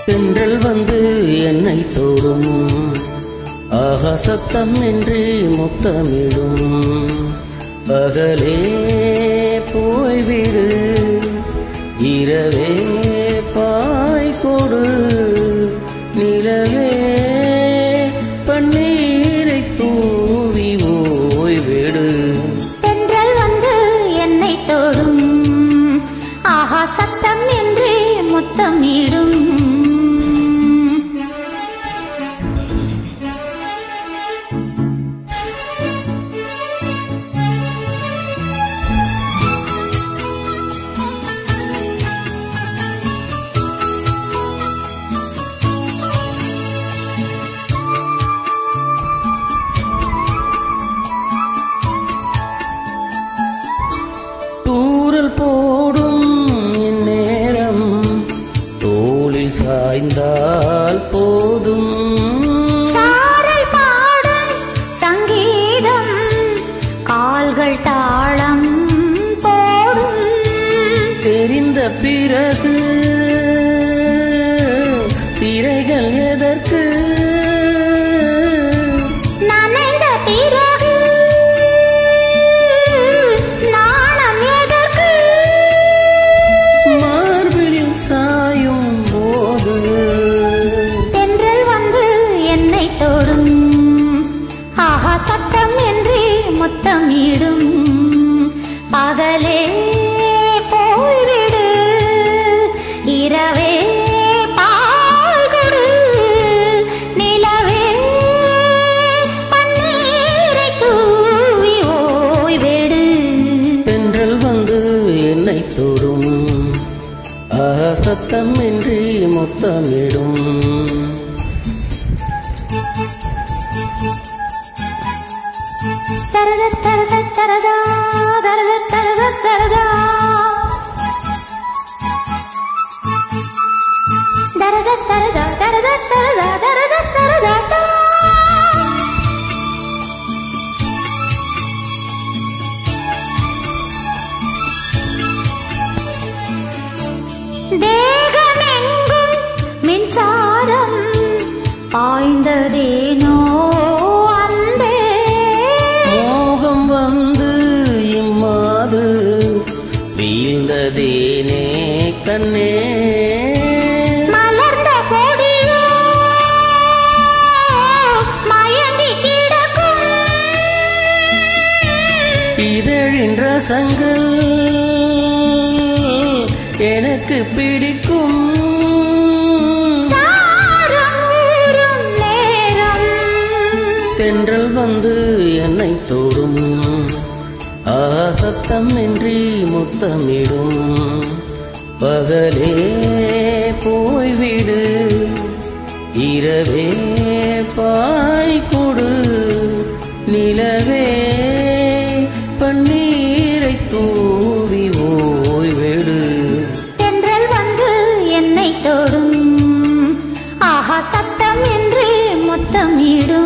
தென்றல் வந்து என்னை தோறும் ஆகா சத்தம் என்று முத்தமிடும் பகலே போய்விடு இரவே பாய் கொடு நிலவே பன்னீரை தூவி ஓய்விடு தென்றல் வந்து என்னை தொடும் ஆஹா சத்தம் என்று முத்தமிடும் தூரல் போடும் இந்நேரம் தோளில் சாய்ந்தால் போதும் சாரல் பாடும் சங்கீதம் கால்கள் தாளம் போடும் தெரிந்த பிறகு திரைகள் எதற்கு நனைந்த பிறகு நாணம் எதற்கு மார்பில் சாயும் போது தென்றல் வந்து என்னை தொடும் ஆஹா சத்தம் என்று முத்தமிடும் பகலே போய்விடு இரவே பால் கொடு நிலவே பன்னீரை தூவி ஓய்வெடு தென்றல் வந்து என்னை தொடும் ஆஹா சத்தம் இன்றி முத்தமிடும் தரத தரத தரதா தரத தரத தரதா தரத தரதா தரத தரதா தரத தரதா தா. தேகமெங்கும் மின்சாரம் பாய்ந்ததேனோ அன்பே மோகம் வந்து இம்மாது வீழ்ந்ததேனே கண்ணே மலர்ந்த கொடியோ மயங்கி கிடக்கும் இதழின் ரசங்கள் எனக்கு பிடிக்கும் சாரம் ஊறும் நேரம் தென்றல் வந்து என்னை தொடும் ஆஹா சத்தம் இன்றி முத்தமிடும் பகலே போய்விடு இரவே பாய் கொடு நிலவே பன்னீரை தூவி ஓய்வெடு தென்றல் வந்து என்னை தொடும் ஆஹா சத்தம் என்று முத்தமிடும்